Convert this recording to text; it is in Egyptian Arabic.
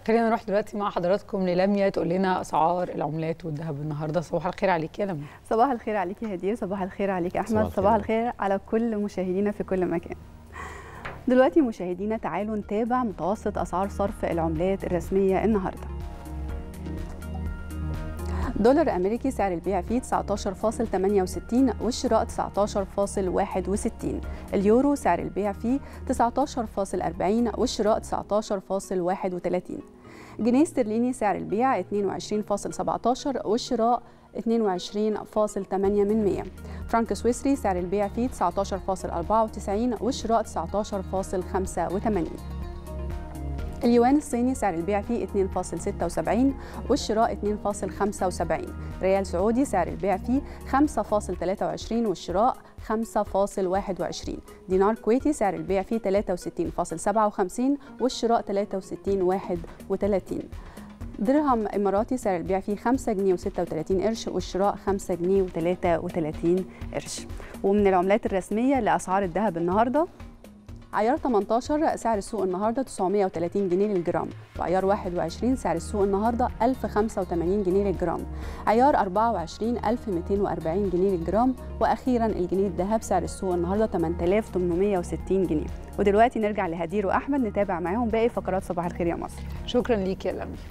خلينا نروح دلوقتي مع حضراتكم للميا تقول لنا اسعار العملات والذهب النهارده صباح الخير عليك يا لميا صباح الخير عليك يا هدير صباح الخير عليك احمد صباح صباح الخير. الخير على كل مشاهدينا في كل مكان دلوقتي مشاهدينا تعالوا نتابع متوسط اسعار صرف العملات الرسميه النهارده دولار امريكي سعر البيع فيه 19.68 والشراء 19.61 اليورو سعر البيع فيه 19.40 والشراء 19.31 جنيه استرليني سعر البيع 22.17 والشراء 22.8 من 100 فرنك سويسري سعر البيع فيه 19.94 والشراء 19.85 اليوان الصيني سعر البيع فيه 2.76 والشراء 2.75 ريال سعودي سعر البيع فيه 5.23 والشراء 5.21 دينار كويتي سعر البيع فيه 63.57 والشراء 63.31 درهم إماراتي سعر البيع فيه 5 جنيه و36 قرش والشراء 5 جنيه و33 قرش ومن العملات الرسمية لأسعار الذهب النهارده عيار 18 سعر السوق النهارده 930 جنيه للجرام وعيار 21 سعر السوق النهارده 1085 جنيه للجرام عيار 24 1240 جنيه للجرام واخيرا الجنيه الذهب سعر السوق النهارده 8860 جنيه ودلوقتي نرجع لهدير واحمد نتابع معاهم باقي فقرات صباح الخير يا مصر شكرا ليك يا لميا